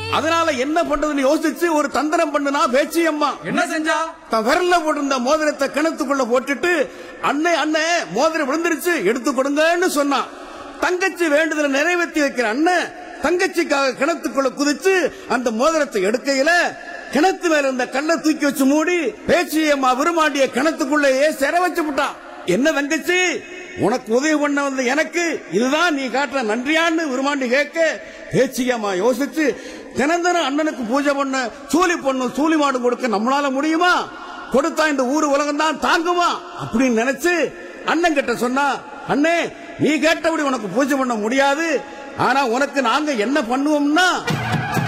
அதனால என்ன பண்றதுன்னு யோசிச்சு ஒரு தந்திரம் பண்ணுனா பேச்சி அம்மா என்ன செஞ்சா தன் விரல்ல போட்டிருந்த மோதிரத்தை கிணத்துக்குள்ள போட்டுட்டு அண்ணே அண்ணே மோதிரம் விழுந்துருச்சு எடுத்து கொடுங்கன்னு சொன்னான் தங்கச்சி வேண்டுதலை நிறைவேற்றி வைக்கிற அண்ணன் தங்கச்சிக்காக கிணத்துக்குள்ள குதிச்சு அந்த மோதிரத்தை எடுக்கையில கிணத்து மேல இருந்த கல்லை தூக்கி வச்சு மூடி பேச்சியம்மா விரும்பாண்டிய கிணத்துக்குள்ளேயே சிற வச்சு விட்டான் என்ன தங்கச்சி உனக்கு உதவி பண்ண வந்த எனக்கு இதுதான் நீ காட்டுற நன்றியான்னு விரும்பாண்டி கேட்க பேச்சியம்மா யோசிச்சு தினம் தினம் அண்ணனுக்கு பூஜை பண்ண சூலி பொண்ணு சூலி மாடு கொடுக்க நம்மளால முடியுமா கொடுத்தா இந்த ஊர் உலகம் தான் தாங்குமா அப்படின்னு நினைச்சு அண்ணன் கிட்ட சொன்னா அண்ணே நீ கேட்டபடி உனக்கு பூஜை பண்ண முடியாது ஆனா உனக்கு நாங்க என்ன பண்ணுவோம்னா